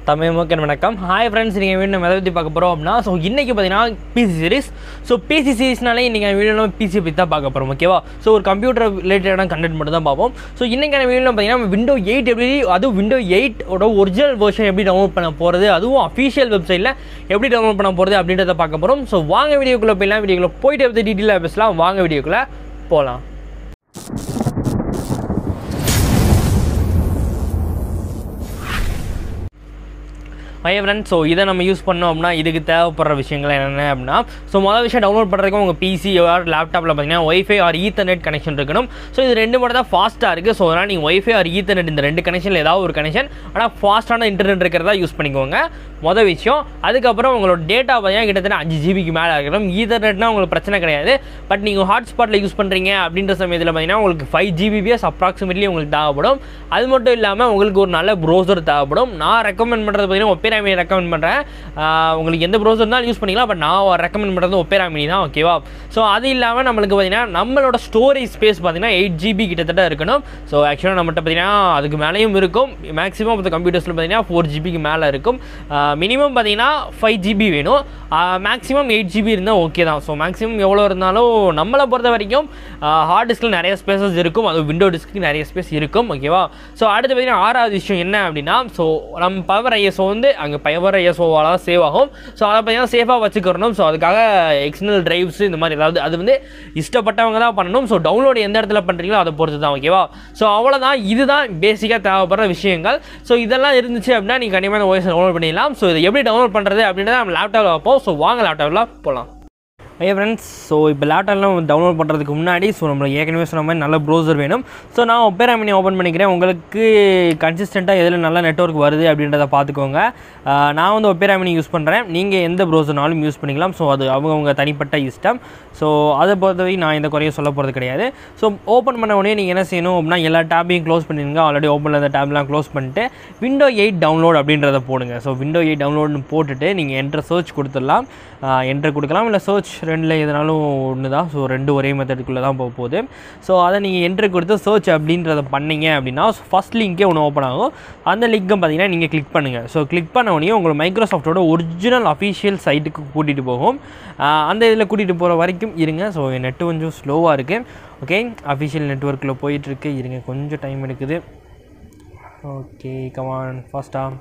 தமிழ் மக்கள் வணக்கம் hi friends நீங்கள் வீடியோ நம்ம எதை பற்றி பார்க்க போகிறோம் அப்படின்னா ஸோ இன்றைக்கி பார்த்தீங்கன்னா பிசி சீரிஸ் ஸோ பிசி சீரிஸ்னாலே இன்றைக்கி வீடியோவில் பிசி பற்றி தான் பார்க்க போகிறோம் ஓகேவா ஸோ ஒரு கம்ப்யூட்டர் ரிலேட்டடான கண்டென்ட் மட்டும் தான் பார்ப்போம் ஸோ இன்றைக்கான வீடியோவில் பார்த்தீங்கன்னா விண்டோ எயிட் எப்படி அதுவும் விண்டோ எயிட்டோட ஒரிஜினல் வெர்ஷன் எப்படி டவுன்லோட் பண்ண போகிறது அதுவும் அஃபிஷியல் வெப்சைட்டில் எப்படி டவுன்லோட் பண்ண போகிறது அப்படின்றத பார்க்க போகிறோம் ஸோ வாங்க வீடியோக்குள்ளே போயிடலாம் வீடியோக்குள்ளே போயிட்டு பற்றி டீட்டெயிலாக பேசலாம் வாங்க வீடியோக்குள்ளே போகலாம் ஐயா ஃப்ரெண்ட்ஸ் ஸோ இதை நம்ம யூஸ் பண்ணோம் அப்படின்னா இதுக்கு தேவைப்படுற விஷயங்கள் என்னென்ன அப்படின்னா ஸோ மொதல் விஷயம் டவுன்லோட் பண்ணுறதுக்கு உங்கள் பிசி ஆர் லேப்டாப்பில் பார்த்தீங்கன்னா ஒய்ஃபை ஆர் ஈத்தர்நெட் கனெக்ஷன் இருக்கணும் ஸோ இது ரெண்டு மட்டும் தான் ஃபாஸ்ட்டாக இருக்குது ஸோ அதனால் நீங்கள் ஒய்ஃபை ஆர் ஈத்தர்நெட் இந்த ரெண்டு கனெக்ஷனில் ஏதாவது ஒரு கனெக்ஷன் ஆனால் ஃபாஸ்ட்டான இன்டர்நெட் இருக்கிறதா யூஸ் பண்ணிக்கோங்க மொதல் விஷயம் அதுக்கப்புறம் உங்களோட டேட்டா பார்த்தீங்கன்னா கிட்டத்தட்ட அஞ்சு ஜிபிக்கு மேலே இருக்கணும் ஈத்தர்நெட்னா உங்களுக்கு பிரச்சனை கிடையாது பட் நீங்கள் ஹாட்ஸ்பாட்டில் யூஸ் பண்ணுறீங்க அப்படின்ற சமயத்தில் பார்த்தீங்கன்னா உங்களுக்கு ஃபைவ் ஜிபிபிஎஸ் அப்ராக்சிமேட்லி உங்களுக்கு தேவைப்படும் அது மட்டும் இல்லாமல் உங்களுக்கு ஒரு நல்ல ப்ரௌசர் தேவைப்படும் நான் ரெக்கமெண்ட் பண்ணுறது பார்த்தீங்கன்னா ஒப்பேராமினி ரெக்கமெண்ட் பண்ணுறேன் உங்களுக்கு எந்த ப்ரௌசர் இருந்தாலும் யூஸ் பண்ணிக்கலாம் பட் நான் ரெக்கமெண்ட் பண்ணுறது ஒப்பேராமினி தான் ஓகேவா ஸோ அது இல்லாமல் நம்மளுக்கு பார்த்தீங்கன்னா நம்மளோட ஸ்டோரேஜ் ஸ்பேஸ் பார்த்தீங்கன்னா எயிட் ஜிபி கிட்டத்தட்ட இருக்கணும் ஸோ ஆக்சுவலாக நம்மகிட்ட பார்த்தீங்கன்னா அதுக்கு மேலேயும் இருக்கும் மேக்ஸிமம் அந்த கம்ப்யூட்டர்ஸில் பார்த்தீங்கன்னா ஃபோர் ஜிபிக்கு மேலே இருக்கும் மினிமம் பார்த்தீங்கன்னா ஃபைவ் ஜிபி வேணும் மேக்ஸிமம் எயிட் ஜிபி இருந்தால் ஓகே தான் ஸோ மேக்ஸிமம் எவ்வளோ இருந்தாலும் நம்மளை பொறுத்த வரைக்கும் ஹார்ட் டிஸ்கில் நிறைய ஸ்பேசஸ் இருக்கும் அது விண்டோ டிஸ்க்கு நிறைய ஸ்பேஸ் இருக்கும் ஓகேவா ஸோ அடுத்து பார்த்தீங்கன்னா ஆறாவது விஷயம் என்ன அப்படின்னா ஸோ நம்ம பவர் ஐஎஸ்ஓ வந்து அங்கே பவர் ஐஎஸ்ஓவால் தான் சேவ் ஆகும் ஸோ அதை பார்த்தீங்கன்னா சேஃபாக வச்சுக்கிறணும் ஸோ அதுக்காக எக்ஸ்டர்னல் டிரைவ்ஸ் இந்த மாதிரி ஏதாவது அது வந்து இஷ்டப்பட்டவங்க தான் பண்ணணும் ஸோ டவுன்லோட் எந்த இடத்துல பண்ணுறீங்களோ அதை பொறுத்து தான் ஓகேவா ஸோ அவ்வளோதான் இதுதான் பேசிக்காக தேவைப்படுற விஷயங்கள் ஸோ இதெல்லாம் இருந்துச்சு அப்படின்னா நீங்கள் கண்டிப்பாக இந்த ஓஎஸ் டவுன்லோட் பண்ணிடலாம் ஸோ இதை எப்படி டவுன்லோட் பண்ணுறது அப்படின்றத நம்ம லேப்டாப்பில் வைப்போம் ஸோ வாங்க லேப்டாப்பில் போகலாம் ஐயா ஃப்ரெண்ட்ஸ் ஸோ இப்போ லேப்டாப்லாம் டவுன்லோட் பண்ணுறதுக்கு முன்னாடி ஸோ நம்மளுக்கு ஏற்கனவே சொன்ன மாதிரி நல்ல ப்ரௌசர் வேணும் ஸோ நான் ஒப்பேரா மினி ஓப்பன் பண்ணிக்கிறேன் உங்களுக்கு கன்சிஸ்டண்ட்டாக எதில் நல்ல நெட்ஒர்க் வருது அப்படின்றத பார்த்துக்கோங்க நான் வந்து ஒப்பேரா மினி யூஸ் பண்ணுறேன் நீங்கள் எந்த ப்ரௌசர்னாலும் யூஸ் பண்ணிக்கலாம் ஸோ அது அவங்கவுங்க தனிப்பட்ட இஷ்டம் ஸோ அதை பொறுத்தவரை நான் இந்த குறைய சொல்ல போகிறது கிடையாது ஸோ ஓப்பன் பண்ண உடனே நீங்கள் என்ன செய்யணும் அப்படின்னா எல்லா டேப்பையும் க்ளோஸ் பண்ணிடுங்க ஆல்ரெடி ஓப்பனில் இருந்த டேப்லாம் க்ளோஸ் பண்ணிட்டு விண்டோ எயிட் டவுன்லோட் அப்படின்றத போடுங்க ஸோ விண்டோ எயிட் டவுன்லோட்னு போட்டுட்டு நீங்கள் என்ட்ரு சர்ச் கொடுத்துடலாம் என்ட்ரு கொடுக்கலாம் இல்லை சர்ச் ரெண்டில் எதுனாலும் ஒன்று தான் ஸோ ரெண்டு ஒரே மெத்தடுக்குள்ளே தான் போக போகுது ஸோ அதை நீங்கள் என்ட்ரு கொடுத்து சர்ச் அப்படின்றத பண்ணீங்க அப்படின்னா ஃபஸ்ட் லிங்க்கே ஒன்று ஓப்பன் ஆகும் அந்த லிங்க்கும் பார்த்தீங்கன்னா நீங்கள் கிளிக் பண்ணுங்கள் ஸோ கிளிக் பண்ண உடனே உங்களுக்கு மைக்ரோசாஃப்ட்டோட ஒரிஜினல் அஃபிஷியல் சைட்டுக்கு கூட்டிகிட்டு போகும் அந்த இதில் கூட்டிகிட்டு போகிற வரைக்கும் இருங்க ஸோ நெட்டு கொஞ்சம் ஸ்லோவாக இருக்குது ஓகே அஃபிஷியல் நெட்ஒர்க்கில் போயிட்டுருக்கு இருங்க கொஞ்சம் டைம் எடுக்குது ஓகே கமான் ஃபாஸ்ட்டாக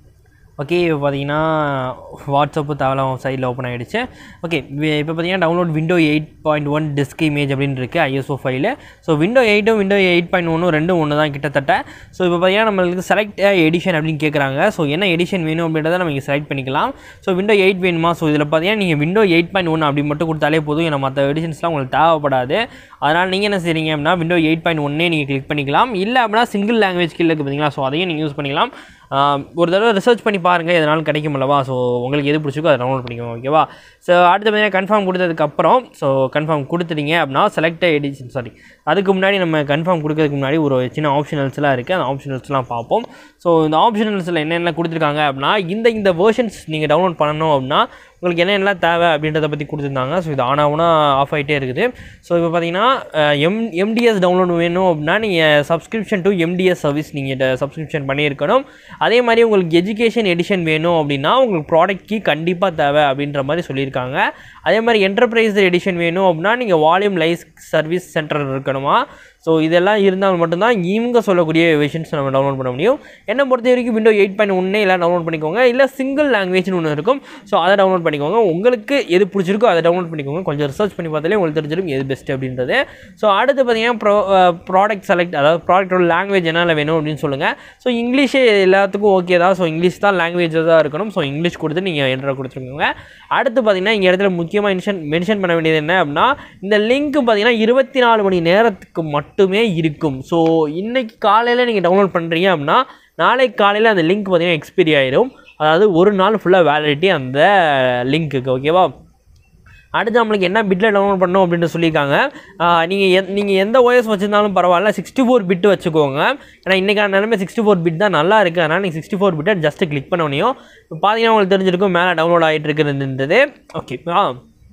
ஓகே இப்போ பார்த்தீங்கன்னா வாட்ஸ்அப்பு தேவலாம் சைடில் ஓப்பன் ஆகிடுச்சு ஓகே இப்போ பார்த்தீங்கன்னா download window eight point one disk image அப்படின்னு இருக்குது ஐஎஸ்ஓ ஃபைலு ஸோ விண்டோ எயிட்டும் விண்டோ எயிட் பாயிண்ட் ஒன்றும் ரெண்டும் ஒன்று தான் கிட்டத்தட்ட ஸோ இப்போ பார்த்தீங்கன்னா நம்மளுக்கு செலக்ட் எடிஷன் அப்படின்னு கேட்குறாங்க ஸோ என்ன எடிஷன் வேணும் அப்படின்றத நம்ம இங்கே செலக்ட் பண்ணிக்கலாம் ஸோ விண்டோ எயிட் வேணுமா ஸோ இதில் பார்த்தீங்கன்னா நீங்கள் விண்டோ எயிட் பாயிண்ட் ஒன் அப்படி மட்டும் கொடுத்தாலே போதும் ஏன்னா மற்ற எடிஷன்ஸ்லாம் உங்களுக்கு தேவைப்படாது அதனால் நீங்கள் என்ன செய்றீங்க அப்படின்னா விண்டோ எயிட் பாயிண்ட் ஒன்னே நீங்கள் கிளிக் பண்ணிக்கலாம் இல்லை அப்படின்னா சிங்கிள் லாங்குவேஜ் கீழே இருக்குது பார்த்தீங்களா ஸோ அதையும் நீங்கள் யூஸ் பண்ணிக்கலாம் ஒரு தடவை ரிசர்ச் பண்ணி பாருங்கள் எதனாலும் கிடைக்கும் அல்லவா ஸோ உங்களுக்கு எது பிடிச்சிக்கோ அதை டவுன்லோட் பண்ணிக்கோங்க ஓகேவா ஸோ அடுத்து பார்த்தீங்கன்னா கன்ஃபார்ம் கொடுத்ததுக்கப்புறம் ஸோ கன்ஃபார்ம் கொடுத்துட்டீங்க அப்படின்னா செலக்ட் எடிஷன் சாரி அதுக்கு முன்னாடி நம்ம கன்ஃபார்ம் கொடுக்கறதுக்கு முன்னாடி ஒரு சின்ன ஆப்ஷனல்ஸ்லாம் இருக்குது அந்த ஆப்ஷனல்ஸ்லாம் பார்ப்போம் ஸோ இந்த ஆப்ஷனல்ஸில் என்னென்ன கொடுத்துருக்காங்க அப்படின்னா இந்த இந்த வேர்ஷன்ஸ் நீங்கள் டவுன்லோட் பண்ணணும் அப்படின்னா உங்களுக்கு என்னென்னலாம் தேவை அப்படின்றத பற்றி கொடுத்துருந்தாங்க ஸோ இது ஆன் ஆகுனா ஆஃப் ஆகிட்டே இருக்குது ஸோ இப்போ பார்த்தீங்கன்னா எம் எம்டிஎஸ் டவுன்லோட் வேணும் அப்படின்னா நீங்கள் சப்ஸ்கிரிப்ஷன் டு எம்டிஎஸ் சர்வீஸ் நீங்கள் சப்ஸ்கிரிப்ஷன் பண்ணியிருக்கணும் அதே மாதிரி உங்களுக்கு எஜுகேஷன் எடிஷன் வேணும் அப்படின்னா உங்களுக்கு ப்ராடக்ட் கீ கண்டிப்பாக தேவை அப்படின்ற மாதிரி சொல்லியிருக்காங்க அதே மாதிரி என்டர்பிரைஸ் எடிஷன் வேணும் அப்படின்னா நீங்கள் வால்யூம் லைஸ் சர்வீஸ் சென்டர் இருக்கணுமா ஸோ இதெல்லாம் இருந்தால் மட்டும்தான் இவங்க சொல்லக்கூடிய விஷன்ஸ் நம்ம டவுன்லோட் பண்ண முடியும் என்னை பொறுத்த வரைக்கும் விண்டோ எயிட் பாயிண்ட் ஒன்னே எல்லாம் டவுன்லோட் பண்ணிக்கோங்க இல்லை சிங்கிள் லாங்குவேஜ்னு ஒன்று இருக்கும் ஸோ அதை டவுன்லோட் பண்ணிக்கோங்க உங்களுக்கு எது பிடிச்சிருக்கோ அதை டவுன்லோட் பண்ணிக்கோங்க கொஞ்சம் ரிசர்ச் பண்ணி பார்த்தாலே உங்களுக்கு தெரிஞ்சிடும் எது பெஸ்ட் அப்படின்றது ஸோ அடுத்து பார்த்தீங்கன்னா ப்ரோ ப்ராடக்ட் செலக்ட் அதாவது ப்ராடக்டோட லாங்குவேஜ் என்னென்ன வேணும் அப்படின்னு சொல்லுங்கள் ஸோ இங்கிலீஷே எல்லாத்துக்கும் ஓகே தான் ஸோ இங்கிலீஷ் தான் லாங்குவேஜ் தான் இருக்கணும் ஸோ இங்கிலீஷ் கொடுத்து நீங்கள் என்ட்ரு கொடுத்துருக்கோங்க அடுத்து பார்த்தீங்கன்னா இங்கே இடத்துல முக்கியமாக மென்ஷன் மென்ஷன் பண்ண வேண்டியது என்ன அப்படின்னா இந்த லிங்க் பார்த்தீங்கன்னா இருபத்தி நாலு மணி நேரத்துக்கு மட்டுமே இருக்கும் ஸோ இன்றைக்கி காலையில் நீங்கள் டவுன்லோட் பண்ணுறீங்க அப்படின்னா நாளைக்கு காலையில் அந்த லிங்க் பார்த்தீங்கன்னா எக்ஸ்பைரி ஆயிடும் அதாவது ஒரு நாள் ஃபுல்லாக வேலிடிட்டி அந்த லிங்க்குக்கு ஓகேவா அடுத்து நம்மளுக்கு என்ன பிட்டில் டவுன்லோட் பண்ணணும் அப்படின்னு சொல்லியிருக்காங்க நீங்கள் எந் நீங்கள் எந்த ஓஎஸ் வச்சுருந்தாலும் பரவாயில்ல சிக்ஸ்டி ஃபோர் பிட்டு வச்சுக்கோங்க ஏன்னா இன்றைக்கான நிலமே சிக்ஸ்டி ஃபோர் பிட் தான் நல்லா இருக்குது அதனால் நீங்கள் சிக்ஸ்டி ஃபோர் பிட்டை ஜஸ்ட்டு கிளிக் பண்ண முடியும் இப்போ பார்த்தீங்கன்னா உங்களுக்கு தெரிஞ்சிருக்கும் மேலே டவுன்லோட் ஆகிட்டு இருக்குதுன்றது ஓகே ஆ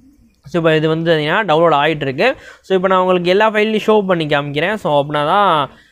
ஸோ இப்போ இது வந்து பார்த்தீங்கன்னா டவுன்லோட் ஆகிட்டு இருக்கு ஸோ இப்போ நான் உங்களுக்கு எல்லா ஃபைல்லையும் ஷோ பண்ணி காமிக்கிறேன் ஸோ அப்படின்னா தான்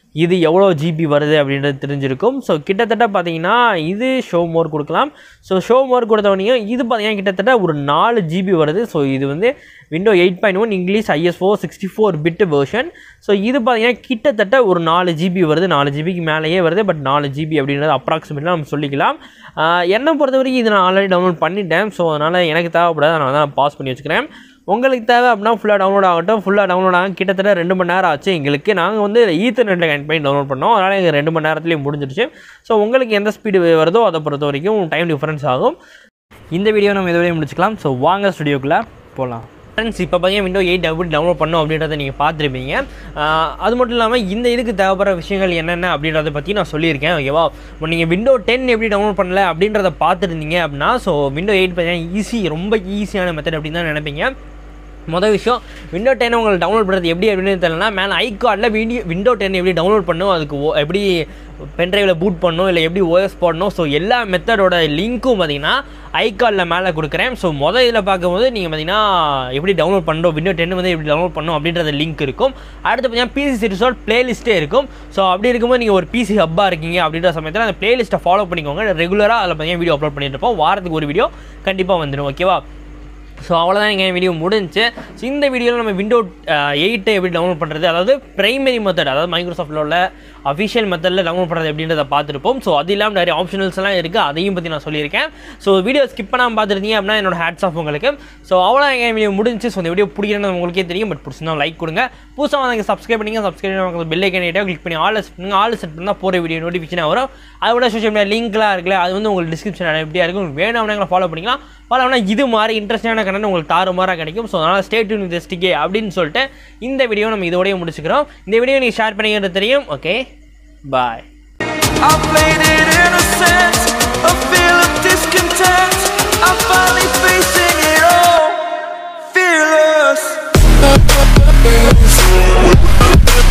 இது எவ்வளோ ஜிபி வருது அப்படின்றது தெரிஞ்சிருக்கும் ஸோ கிட்டத்தட்ட பார்த்தீங்கன்னா இது ஷோ மோர் கொடுக்கலாம் ஸோ ஷோ மோர் கொடுத்தவனையும் இது பார்த்தீங்கன்னா கிட்டத்தட்ட ஒரு நாலு ஜிபி வருது ஸோ இது வந்து window eight point one English ISO sixty four bit version so இது பார்த்தீங்கன்னா கிட்டத்தட்ட ஒரு நாலு ஜிபி வருது நாலு ஜிபிக்கு மேலேயே வருது பட் நாலு ஜிபி அப்படின்றது அப்ராக்சிமேட்டாக நம்ம சொல்லிக்கலாம் ஆஹ் என்னை பொறுத்த வரைக்கும் இது நான் ஆல்ரெடி டவுன்லோட் பண்ணிட்டேன் ஸோ அதனால் எனக்கு தேவைப்படாது அதனால தான் பாஸ் பண்ணி வச்சுக்கிறேன் உங்களுக்கு தேவை அப்படின்னா ஃபுல்லாக டவுன்லோட் ஆகட்டும் ஃபுல்லாக டவுன்லோட் ஆகும் கிட்டத்தட்ட ரெண்டு மணி நேரம் ஆச்சு எங்களுக்கு நாங்கள் வந்து ஈத்தர்நெட்டில் கனெக்ட் பண்ணி டவுன்லோட் பண்ணோம் அதனால் எங்கள் ரெண்டு மணி நேரத்துலேயே முடிஞ்சிடுச்சு ஸோ உங்களுக்கு எந்த ஸ்பீடு வருதோ அதை பொறுத்த வரைக்கும் டைம் டிஃப்ரென்ஸ் ஆகும் இந்த வீடியோ நம்ம இதுவரையும் முடிச்சுக்கலாம் ஸோ வாங்க ஸ்டுடியோக்குள்ளே போகலாம் ஃப்ரெண்ட்ஸ் இப்போ பார்த்தீங்கன்னா விண்டோ எயிட் எப்படி டவுன்லோட் பண்ணோம் அப்படின்றத நீங்கள் பார்த்துருப்பீங்க ஆஹ் அது மட்டும் இல்லாமல் இந்த இதுக்கு தேவைப்படுற விஷயங்கள் என்னென்ன அப்படின்றத பற்றி நான் சொல்லியிருக்கேன் ஓகேவா இப்போ நீங்கள் விண்டோ டென் எப்படி டவுன்லோட் பண்ணல அப்படின்றத பார்த்துருந்தீங்க அப்படின்னா ஸோ விண்டோ எயிட் பார்த்தீங்கன்னா ஈஸி ரொம்ப ஈஸியான மெத்தட் அப்படின்னு தான் நினைப்பீங்க மொதல் விஷயம் விண்டோ டென் உங்களுக்கு டவுன்லோட் பண்ணுறது எப்படி அப்படின்னு தெரியலனா மேலே ஐகார்டில் வீடியோ விண்டோ டென் எப்படி டவுன்லோட் பண்ணும் அதுக்கு ஓ- எப்படி பென்ட்ரைவில் பூட் பண்ணணும் இல்லை எப்படி ஓஎஸ் போடணும் ஸோ எல்லா மெத்தடோட லிங்க்கும் பார்த்தீங்கன்னா ஐகார்டில் மேலே கொடுக்குறேன் ஸோ மொதல் இதில் பார்க்கும்போது நீங்கள் பார்த்தீங்கன்னா எப்படி டவுன்லோட் பண்ணுறோம் விண்டோ டென் வந்து எப்படி டவுன்லோட் பண்ணணும் அப்படின்றது லிங்க் இருக்கும் அடுத்து பார்த்தீங்கன்னா பிசி சீரிஸோட பிளேலிஸ்ட்டே இருக்கும் ஸோ அப்படி இருக்கும்போது நீங்கள் ஒரு பிசி ஹப்பாக இருக்கீங்க அப்படின்ற சமயத்தில் அந்த பிளேலிஸ்ட்டை ஃபாலோ பண்ணிக்கோங்க ரெகுலராக அதில் பார்த்தீங்கன்னா வீடியோ அப்லோட் பண்ணிட்டு இருப்போம் வாரத்துக்கு ஒரு வீடியோ கண்டிப்பாக வந்துடும் ஓகேவா ஸோ அவ்வளோதான் எங்கள் வீடியோ முடிஞ்சுச்சு ஸோ இந்த வீடியோவில் நம்ம விண்டோ எயிட்டை எப்படி டவுன்லோட் பண்ணுறது அதாவது பிரைமரி மெத்தட் அதாவது மைக்ரோசாஃப்ட்டில் உள்ள அஃபிஷியல் மெத்தடில் டவுன்லோட் பண்ணுறது எப்படின்றத பார்த்துருப்போம் ஸோ அது இல்லாமல் நிறைய ஆப்ஷனல்ஸ் எல்லாம் இருக்குது அதையும் பற்றி நான் சொல்லியிருக்கேன் ஸோ வீடியோ ஸ்கிப் பண்ணாமல் பார்த்துருந்தீங்க அப்படின்னா என்னோட ஹேட்ஸ் ஆஃப் உங்களுக்கு ஸோ அவ்வளோ எங்கள் வீடியோ முடிஞ்சு ஸோ இந்த வீடியோ பிடிக்கிறேன்னு உங்களுக்கே தெரியும் பட் பிடிச்சிருந்தா லைக் கொடுங்க புதுசாக வந்து சப்ஸ்கிரைப் பண்ணிங்க சப்ஸ்கிரைப் பண்ணி பெல் ஐக்கன் கிளிக் பண்ணி ஆல் செட் பண்ணுங்க ஆல் செட் பண்ணால் போகிற வீடியோ நோட்டிஃபிகேஷன் வரும் அதோட சோஷியல் மீடியா லிங்க்லாம் இருக்குல்ல அது வந்து உங்களுக்கு டிஸ்கிரிப்ஷன் எப்படியா இருக்கும் உங்களுக்கு வேணும் அப்படின்னா ஃபாலோ பண்ணிக்கலாம் ஃபாலோ பண்ணால் இது மாதிரி இன்ட்ரெஸ்டான கண்டென்ட் உங்களுக்கு தாறுமாறாக கிடைக்கும் ஸோ அதனால் ஸ்டேட் யூன் ஜஸ்டிகே அப்படின்னு சொல்லிட்டு இந்த வீடியோ நம்ம இதோடய முடிச்சுக்கிறோம் இந்த வீடியோ நீங்கள் ஷேர் பண்ணிக்கிறது தெரியும் okay bye I played it innocent